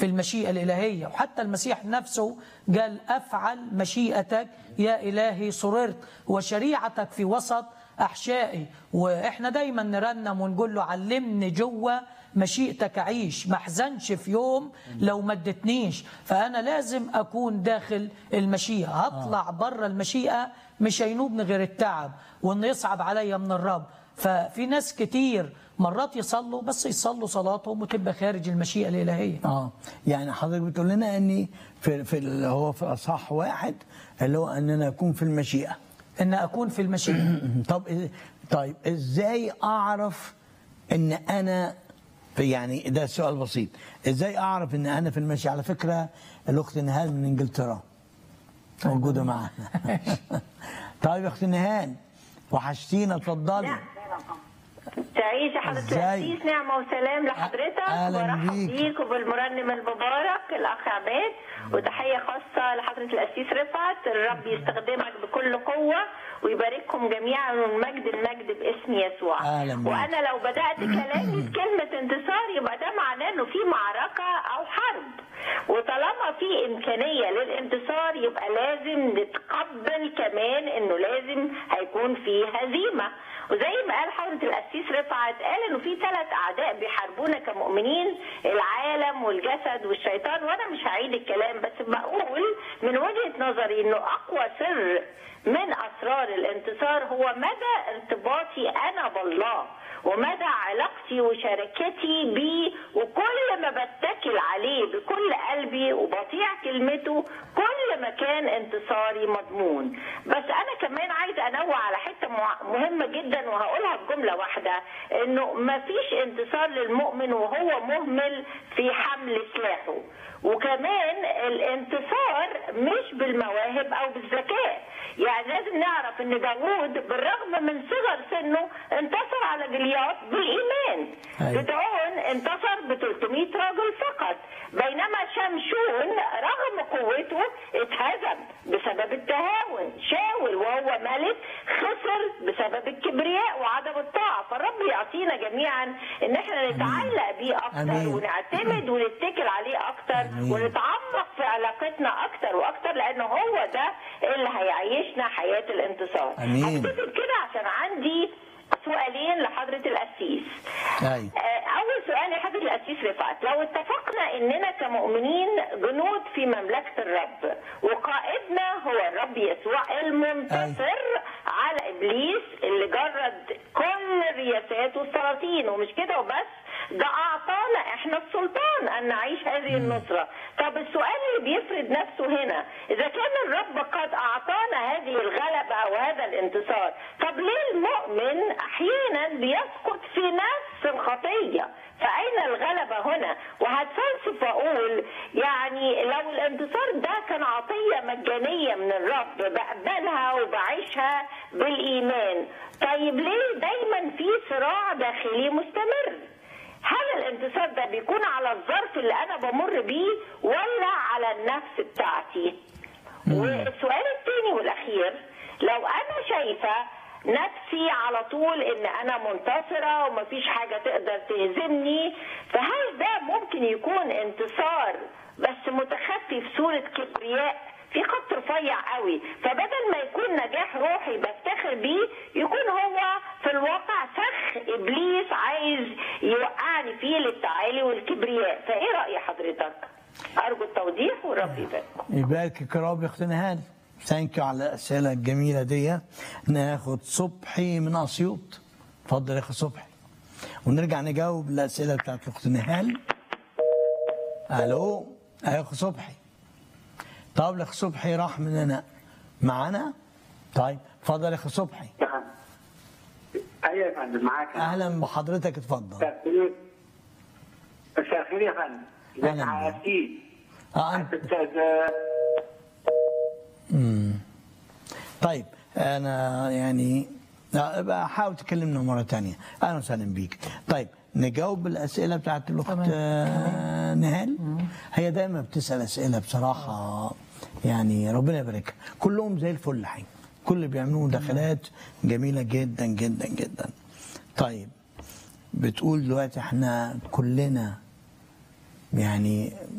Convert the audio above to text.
في المشيئة الإلهية وحتى المسيح نفسه قال أفعل مشيئتك يا إلهي سررت وشريعتك في وسط أحشائي وإحنا دايما نرنم ونقول له علمني جوه مشيئتك أعيش ما احزنش في يوم لو ما ادتنيش فأنا لازم أكون داخل المشيئة هطلع بره المشيئة مش هينوبني غير التعب وإنه يصعب عليا من الرب ففي ناس كتير مرات يصلوا بس يصلوا صلاتهم وتبقى خارج المشيئة الإلهية اه يعني حضرتك بتقول لنا اني في في ال- هو في اصح واحد اللي هو اننا اكون في المشيئه إن أكون في المشيئة طب إز- طيب ازاي اعرف ان انا في يعني ده سؤال بسيط ازاي اعرف ان انا في المشيئه على فكره الاخت نهال من انجلترا موجوده معانا طيب يا اخت نهال وحشتينا اتفضلي تعيش يا حضرة إزاي؟ الأسيس نعمة وسلام لحضرتك أهلاً وبرحب بيك. بيك وبالمرنم المبارك الأخ عماد وتحية خاصة لحضرة الأسيس رفعت الرب يستخدمك بكل قوة ويبارككم جميعا والمجد المجد باسم يسوع أهلاً بيك. وأنا لو بدأت كلامي بكلمة انتصار يبقى ده معناه إنه في معركة أو حرب وطالما في إمكانية للانتصار يبقى لازم نتقبل كمان إنه لازم هيكون في هزيمة وزي ما قال حضرة القسيس رفعت قال انه في ثلاث اعداء بيحاربونا كمؤمنين العالم والجسد والشيطان وانا مش هعيد الكلام بس بقول من وجهة نظري انه اقوى سر من اسرار الانتصار هو مدى ارتباطي انا بالله ومدى علاقتي وشراكتي بيه وكل ما بتكل عليه بكل قلبي وبطيع كلمته كل ما كان انتصاري مضمون بس انا كمان عايزه انوه على حته مع- مهمه جدا وهقولها بجمله واحده انه ما فيش انتصار للمؤمن وهو مهمل في حمل سلاحه وكمان الانتصار مش بالمواهب او بالذكاء يعني لازم نعرف ان داوود بالرغم من صغر سنه انتصر على جليات بالايمان أيوة. جدعون انتصر ب 300 رجل فقط بينما شمشون رغم قوته اتهزم بسبب التهاون شاول وهو ملك خسر بسبب الكبرياء وعدم الطاعه فالرب يعطينا جميعا ان احنا نتعلق بيه اكتر أمين. ونعتمد ونتكل عليه اكتر أمين. ونتعمق في علاقتنا اكتر واكتر لانه هو ده اللي هيعيشنا حياه الانتصار أمين. هكتفي كده عشان عندي سؤالين لحضرة القسيس أيوة. آه، أول سؤال لحضرة القسيس رفعت لو اتفقنا إننا كمؤمنين جنود في مملكة الرب وقائدنا هو الرب يسوع المنتصر على إبليس اللي جرد كل الرياسات والسلاطين ومش كده وبس ده أعطانا إحنا السلطان أن نعيش هذه النصرة طب السؤال اللي بيفرض نفسه هنا إذا كان الرب قد أعطانا هذه الغلبة أو هذا الانتصار طب ليه المؤمن أحيانا بيسقط في نفس الخطية فأين الغلبة هنا وهتفلسف وأقول يعني لو الانتصار ده كان عطية مجانية من الرب بقبلها وبعيشها بالإيمان طيب ليه دايما في صراع داخلي مستمر هل الانتصار ده بيكون على الظرف اللي انا بمر بيه ولا على النفس بتاعتي والسؤال الثاني والاخير لو انا شايفه نفسي على طول ان انا منتصره ومفيش حاجه تقدر تهزمني فهل ده ممكن يكون انتصار بس متخفي في صوره كبرياء في خط رفيع قوي فبدل ما يكون نجاح روحي بفتخر بيه يكون هو في الواقع فخ ابليس عايز يوقعني فيه للتعالي والكبرياء فايه راي حضرتك ارجو التوضيح والرب يبارك يباركك يا رب يا اخت نهال ثانك يو على الاسئله الجميله دي ناخد صبحي من اسيوط اتفضل يا اخي صبحي ونرجع نجاوب الاسئله بتاعت الاخت نهال الو يا اخي صبحي طب الاخ صبحي راح مننا معانا طيب اتفضل يا اخي صبحي ايوه يا فندم معاك اهلا بحضرتك اتفضل مساء الخير مساء الخير يا فندم أهلاً ازيك بك. عارفين اه انت استاذ طيب انا يعني لا، بقى حاول تكلمنا مره تانية اهلا وسهلا بيك طيب نجاوب الاسئله بتاعت الاخت تمام. آه، نهال هي دايما بتسال اسئله بصراحه يعني ربنا يباركها كلهم زي الفل حي كل اللي بيعملوه مداخلات جميله جدا جدا جدا طيب بتقول دلوقتي احنا كلنا يعني